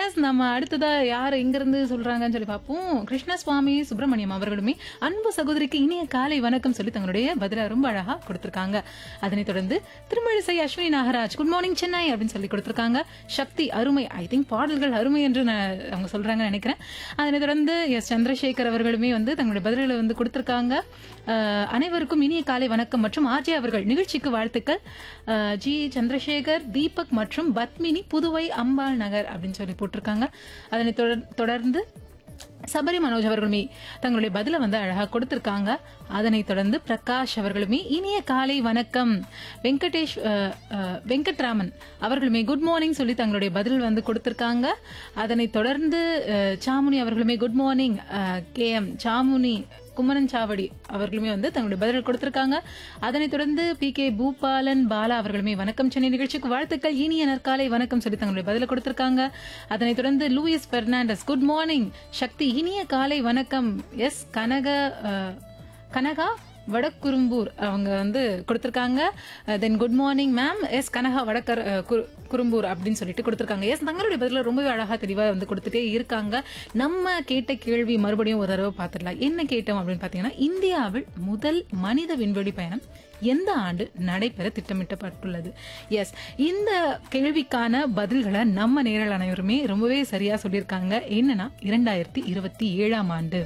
S நம்ம அடுத்ததா யார் எங்கிருந்து சொல்றாங்கன்னு சொல்லி பார்ப்போம் கிருஷ்ணசுவாமி சுப்பிரமணியம் அவர்களுமே அன்பு சகோதரிக்கு இனிய காலை வணக்கம் சொல்லி தங்களுடைய பதில ரொம்ப அழகா கொடுத்திருக்காங்க அதனைத் தொடர்ந்து திருமழிசை அஸ்வினி நாகராஜ் குட் மார்னிங் சென்னை அப்படின்னு சொல்லி கொடுத்திருக்காங்க சக்தி அருமை ஐ திங்க் பாடல்கள் அருமை என்று நான் அவங்க சொல்றாங்கன்னு நினைக்கிறேன் அதனைத் தொடர்ந்து எஸ் சந்திரசேகர் அவர்களுமே வந்து தங்களுடைய பதில்களை வந்து கொடுத்திருக்காங்க அஹ், அனைவருக்கும் இனிய காலை வணக்கம் மற்றும் ஆர்ஜே அவர்கள் நிகழ்ச்சிக்கு வாழ்த்துக்கள் அஹ், ஜி சந்திரசேகர் தீபக் மற்றும் பத்மினி புதுவை அம்பாள் நகர் அப்படின்னு சொல்லி போட்டிருக்காங்க அதனை தொடர்- தொடர்ந்து சபரி மனோஜ் அவர்களுமே தங்களுடைய பதில வந்து அழகா கொடுத்திருக்காங்க அதனைத் தொடர்ந்து பிரகாஷ் அவர்களுமே இனிய காலை வணக்கம் வெங்கடேஷ் அஹ், அஹ், வெங்கட்ராமன் அவர்களுமே குட் மார்னிங் சொல்லி தங்களுடைய பதில் வந்து கொடுத்திருக்காங்க அதனைத் தொடர்ந்து அஹ், சாமுனி அவர்களுமே good morning K M Samuni Kumaran Chavadi அவர்களுமே வந்து தங்களுடைய பதில் கொடுத்திருக்காங்க அதனைத் தொடர்ந்து பி கே பூபாலன் பாலா அவர்களுமே வணக்கம் சென்னை நிகழ்ச்சிக்கு வாழ்த்துக்கள் இனிய நற்காலை வணக்கம் சொல்லி தங்களுடைய பதில கொடுத்திருக்காங்க அதனைத் தொடர்ந்து Louis Fernandes good morning Sakthi இனிய காலை வணக்கம் எஸ் கனக அஹ், கனகா வடக்குறும்பூர் அவங்க வந்து கொடுத்திருக்காங்க then good morning ma'am S Kanaka வடக்கர் அஹ், குரு- குறும்பூர் அப்படின்னு சொல்லிட்டு கொடுத்திருக்காங்க எஸ் தங்களுடைய பதில ரொம்பவே அழகா தெளிவா வந்து கொடுத்துட்டே இருக்காங்க நம்ம கேட்ட கேள்வி மறுபடியும் ஒரு தடவை பார்த்துடலாம் என்ன கேட்டோம் அப்படின்னு பாத்தீங்கன்னா இந்தியாவில் முதல் மனித விண்வெளி பயணம் எந்த ஆண்டு நடைபெற திட்டமிட்டப்பட்டுள்ளது எஸ் இந்த கேள்விக்கான பதில்களை நம்ம நேரல் அனைவருமே ரொம்பவே சரியா சொல்லியிருக்காங்க என்னன்னா இரண்டாயிரத்தி இருபத்தி ஏழாம் ஆண்டு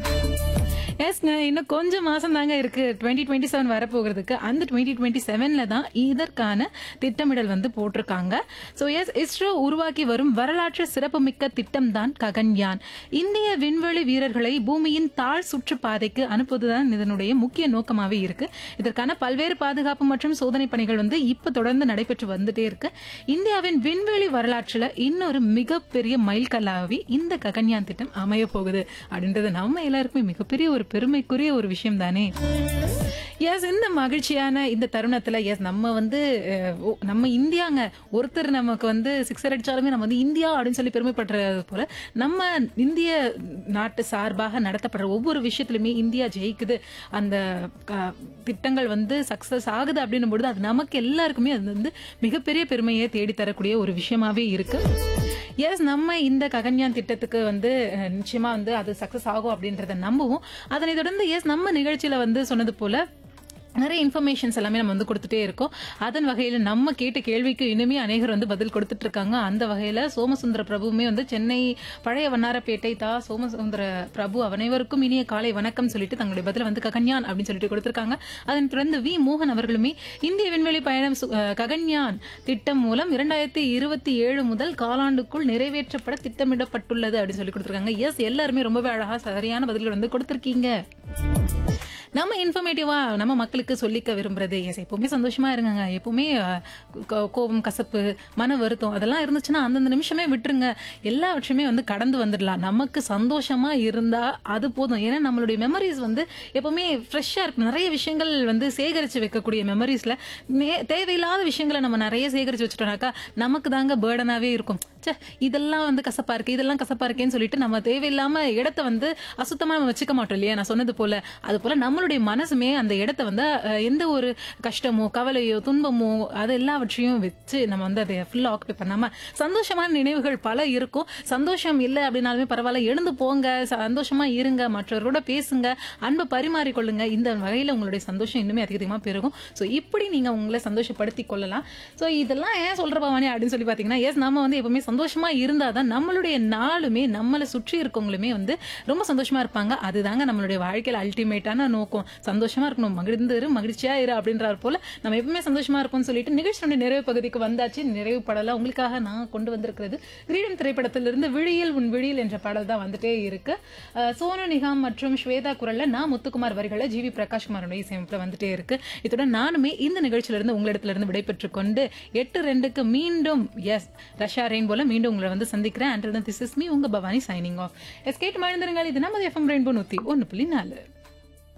எஸ்ங்க இன்னும் கொஞ்சம் மாசம் தாங்க இருக்கு டுவெண்ட்டி டுவெண்ட்டி செவன் வரப்போகிறதுக்கு அந்த டுவெண்ட்டி டுவெண்ட்டி செவன்ல தான் இதற்கான திட்டமிடல் வந்து போட்டிருக்காங்க ஸோ எஸ் இஸ்ரோ உருவாக்கி வரும் வரலாற்று சிறப்புமிக்க திட்டம் தான் ககன்யான் இந்திய விண்வெளி வீரர்களை பூமியின் தாழ் சுற்றுப்பாதைக்கு அனுப்புவதுதான் இதனுடைய முக்கிய நோக்கமாவே இருக்கு இதற்கான பல்வேறு பாதுகாப்பு மற்றும் சோதனை பணிகள் வந்து இப்ப தொடர்ந்து நடைபெற்று வந்துட்டே இருக்கு இந்தியாவின் விண்வெளி வரலாற்றுல இன்னொரு மிகப்பெரிய மைல்கல்லாவே இந்த ககன்யான் திட்டம் அமைய போகுது அப்படின்றது நம்ம எல்லாருக்குமே மிகப்பெரிய ஒரு பெருமைக்குரிய ஒரு விஷயம் தானே எஸ் இந்த மகிழ்ச்சியான இந்த தருணத்துல எஸ் நம்ம வந்து அஹ், ஓ, நம்ம இந்தியாங்க ஒருத்தர் நமக்கு வந்து சிக்ஸர் அடிச்சாலுமே நம்ம வந்து இந்தியா அப்படின்னு சொல்லி பெருமைப்படுறது போல நம்ம இந்திய நாட்டு சார்பாக நடத்தப்படுற ஒவ்வொரு விஷயத்திலுமே இந்தியா ஜெயிக்குது அந்த அஹ், திட்டங்கள் வந்து சக்சஸ் ஆகுது அப்படின்னும் பொழுது அது நமக்கு எல்லாருக்குமே அது வந்து மிகப்பெரிய பெருமையை தேடி தரக்கூடிய ஒரு விஷயமாவே இருக்கு எஸ் நம்ம இந்த ககன்யான் திட்டத்துக்கு வந்து அஹ், நிச்சயமா வந்து அது சக்சஸ் ஆகும் அப்படின்றத நம்புவோம் அதனை தொடர்ந்து எஸ் நம்ம நிகழ்ச்சியில வந்து சொன்னது போல நிறைய இன்ஃபர்மேஷன்ஸ் எல்லாமே நம்ம வந்து கொடுத்துட்டே இருக்கோம் அதன் வகையில நம்ம கேட்ட கேள்விக்கு இனிமே அநேகர் வந்து பதில் கொடுத்துட்டு இருக்காங்க அந்த வகையில சோமசுந்தர பிரபுவுமே வந்து சென்னை பழைய வண்ணாரப்பேட்டை தா சோமசுந்தர பிரபு அனைவருக்கும் இனிய காலை வணக்கம் சொல்லிட்டு தங்களுடைய பதில வந்து ககன்யான் அப்படின்னு சொல்லிட்டு கொடுத்திருக்காங்க அதன் தொடர்ந்து வி மோகன் அவர்களுமே இந்திய விண்வெளி பயணம் சு- அஹ், ககன்யான் திட்டம் மூலம் இரண்டாயிரத்தி இருபத்தி ஏழு முதல் காலாண்டுக்குள் நிறைவேற்றப்பட திட்டமிடப்பட்டுள்ளது அப்படின்னு சொல்லி கொடுத்திருக்காங்க எஸ் எல்லாருமே ரொம்பவே அழகா சரியான பதில்கள் வந்து கொடுத்திருக்கீங்க நம்ம இன்ஃபர்மேட்டிவா நம்ம மக்களுக்கு சொல்லிக்க விரும்புறது எஸ் எப்பவுமே சந்தோஷமா இருங்க எப்பவுமே அஹ், கோ- கோபம் கசப்பு மன வருத்தம் அதெல்லாம் இருந்துச்சுன்னா அந்தந்த நிமிஷமே விட்டுருங்க எல்லாவற்றையுமே வந்து கடந்து வந்துடலாம் நமக்கு சந்தோஷமா இருந்தா அது போதும் ஏன்னா நம்மளுடைய மெமரிஸ் வந்து எப்பவுமே ஃப்ரெஷ்ஷா இருக்கு நிறைய விஷயங்கள் வந்து சேகரிச்சு வைக்கக்கூடிய மெமரிஸ்ல தேவையில்லாத விஷயங்களை நம்ம நிறைய சேகரிச்சு வச்சுட்டோம்னாக்கா நமக்கு தாங்க பேர்டனாவே இருக்கும் ச்சே இதெல்லாம் வந்து கசப்பா இருக்கு இதெல்லாம் கசப்பா இருக்கேன்னு சொல்லிட்டு நம்ம தேவையில்லாம இடத்த வந்து அசுத்தமா நம்ம வச்சுக்க மாட்டோம் இல்லையா நான் சொன்னது போல அது போல நம்மளுடைய மனசுமே அந்த இடத்த வந்து அஹ், எந்த ஒரு கஷ்டமோ கவலையோ துன்பமோ அது எல்லாவற்றையும் வச்சு நம்ம வந்து அதை ஃபுல்லா ஆக்குபை பண்ணாம சந்தோஷமான நினைவுகள் பல இருக்கும் சந்தோஷம் இல்லை அப்படின்னாலுமே பரவாயில்ல எழுந்து போங்க சந்தோஷமா இருங்க மற்றவர்களோட பேசுங்க அன்பை பரிமாறிக்கொள்ளுங்க இந்த வகையில உங்களுடைய சந்தோஷம் இன்னுமே அதிக அதிகமா பெருகும் ஸோ இப்படி நீங்க உங்களை சந்தோஷப்படுத்திக் கொள்ளலாம் ஸோ இதெல்லாம் ஏன் சொல்ற பவானி அப்படின்னு சொல்லி பாத்தீங்கன்னா எஸ் நம்ம வந்து எப்பவுமே சந்தோஷமா இருந்தாதான் நம்மளுடைய நாளுமே நம்மளை சுற்றி இருக்கவங்களுமே வந்து ரொம்ப சந்தோஷமா இருப்பாங்க அதுதாங்க நம்மளுடைய வாழ்க்கையில அல்டிமேட்டான நோக்கம் சந்தோஷமா இருக்கணும் மகிழ்ந்து இரு மகிழ்ச்சியா இரு அப்படின்றார் போல நம்ம எப்பவுமே சந்தோஷமா இருப்போம்னு சொல்லிட்டு நிகழ்ச்சியோட நிறைவு பகுதிக்கு வந்தாச்சு நிறைவு பாடலாம் உங்களுக்காக நான் கொண்டு வந்திருக்கிறது கிரீடம் திரைப்படத்திலிருந்து விழியில் உன் விழியில் என்ற பாடல் தான் வந்துட்டே இருக்கு அஹ் சோனு நிகாம் மற்றும் ஸ்வேதா குரல்ல நான் முத்துக்குமார் வரிகளை ஜிவி பிரகாஷ்குமாரோட இசையமைப்புல வந்துட்டே இருக்கு இத்துடன் நானுமே இந்த நிகழ்ச்சியில இருந்து உங்களிடத்துல இருந்து விடைபெற்றுக் கொண்டு எட்டு ரெண்டுக்கு மீண்டும் எஸ் ரஷ்யா ரெயின்போல மீண்டும் உங்களை வந்து சந்திக்கிறேன் அண்டில் திஸ் இஸ் மீ உங்க பவானி சைனிங் ஆஃப் எஸ் கேட்டு மழுந்திருங்கள் இது நமது எஃப்எம் ரெயின்போ நூத்தி ஒன்னு புள்ளி நாலு